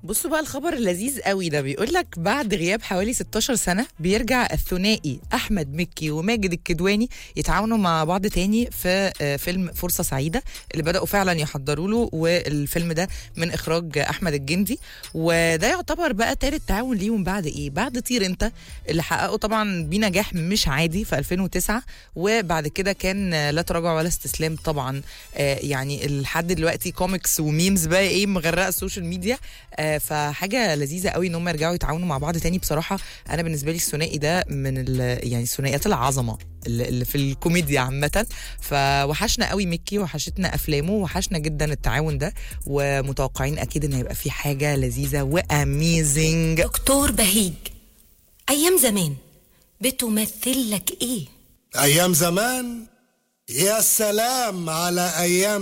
بصوا بقى الخبر اللذيذ قوي ده بيقول لك بعد غياب حوالي 16 سنه بيرجع الثنائي احمد مكي وماجد الكدواني يتعاونوا مع بعض تاني في آه، فيلم فرصه سعيده اللي بداوا فعلا يحضروا له والفيلم ده من اخراج احمد الجندي وده يعتبر بقى تالت تعاون ليهم بعد ايه بعد طير انت اللي حققوا طبعا بيه نجاح مش عادي في 2009 وبعد كده كان آه، لا تراجع ولا استسلام طبعا آه، يعني لحد دلوقتي كوميكس وميمز بقى ايه مغرقه السوشيال ميديا آه، فحاجه لذيذه قوي ان هم يرجعوا يتعاونوا مع بعض تاني بصراحه انا بالنسبه لي الثنائي ده من ال- يعني الثنائيات العظمه اللي اللي في الكوميديا عامه فوحشنا قوي ميكي وحشتنا افلامه وحشنا جدا التعاون ده ومتوقعين اكيد ان هيبقى في حاجه لذيذه واميزنج دكتور بهيج أيام زمان بتمثل لك إيه؟ أيام زمان يا سلام على أيام